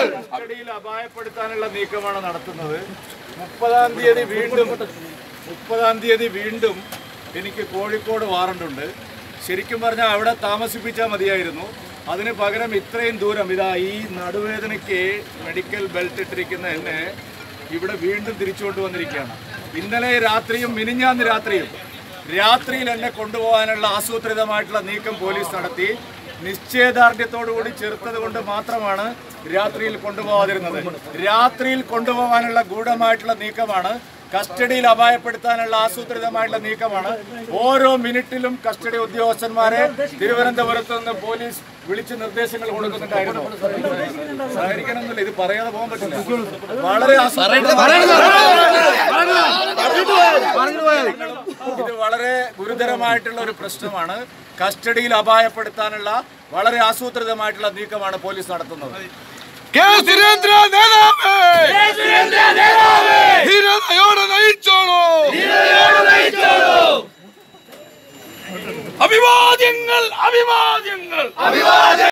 കസ്റ്റഡിയിൽ അപായപ്പെടുത്താനുള്ള നീക്കമാണ് നടത്തുന്നത് മുപ്പതാം തീയതി വീണ്ടും മുപ്പതാം തീയതി വീണ്ടും എനിക്ക് കോഴിക്കോട് വാറണ്ടുണ്ട് ശരിക്കും പറഞ്ഞാൽ അവിടെ താമസിപ്പിച്ചാൽ മതിയായിരുന്നു അതിന് പകരം ഇത്രയും ദൂരം ഇതാ ഈ നടുവേദനയ്ക്ക് മെഡിക്കൽ ബെൽറ്റ് ഇട്ടിരിക്കുന്ന എന്നെ ഇവിടെ വീണ്ടും തിരിച്ചു കൊണ്ടുവന്നിരിക്കുകയാണ് ഇന്നലെ രാത്രിയും മിനിഞ്ഞാന്ന് രാത്രിയും രാത്രിയിൽ എന്നെ കൊണ്ടുപോകാനുള്ള ആസൂത്രിതമായിട്ടുള്ള നീക്കം പോലീസ് നടത്തി നിശ്ചയദാർഢ്യത്തോടുകൂടി ചെറുത്തത് കൊണ്ട് മാത്രമാണ് രാത്രിയിൽ കൊണ്ടുപോകാതിരുന്നത് രാത്രിയിൽ കൊണ്ടുപോകാനുള്ള ഗൂഢമായിട്ടുള്ള നീക്കമാണ് കസ്റ്റഡിയിൽ അപായപ്പെടുത്താനുള്ള ആസൂത്രിതമായിട്ടുള്ള നീക്കമാണ് ഓരോ മിനിറ്റിലും കസ്റ്റഡി ഉദ്യോഗസ്ഥന്മാരെ തിരുവനന്തപുരത്ത് നിന്ന് പോലീസ് വിളിച്ച് നിർദ്ദേശങ്ങൾ കൊടുക്കുന്നുണ്ടായിരുന്നു സഹകരിക്കണമെന്നില്ല ഇത് പറയാതെ പോകാൻ പറ്റില്ല വളരെ ഇത് വളരെ ഗുരുതരമായിട്ടുള്ള ഒരു പ്രശ്നമാണ് കസ്റ്റഡിയിൽ അപായപ്പെടുത്താനുള്ള വളരെ ആസൂത്രിതമായിട്ടുള്ള നീക്കമാണ് പോലീസ് നടത്തുന്നത് കെ സുരേന്ദ്ര നേതാവേ ധീരതയോടെ നയിച്ചോളൂ അഭിവാദ്യങ്ങൾ അഭിവാദ്യങ്ങൾ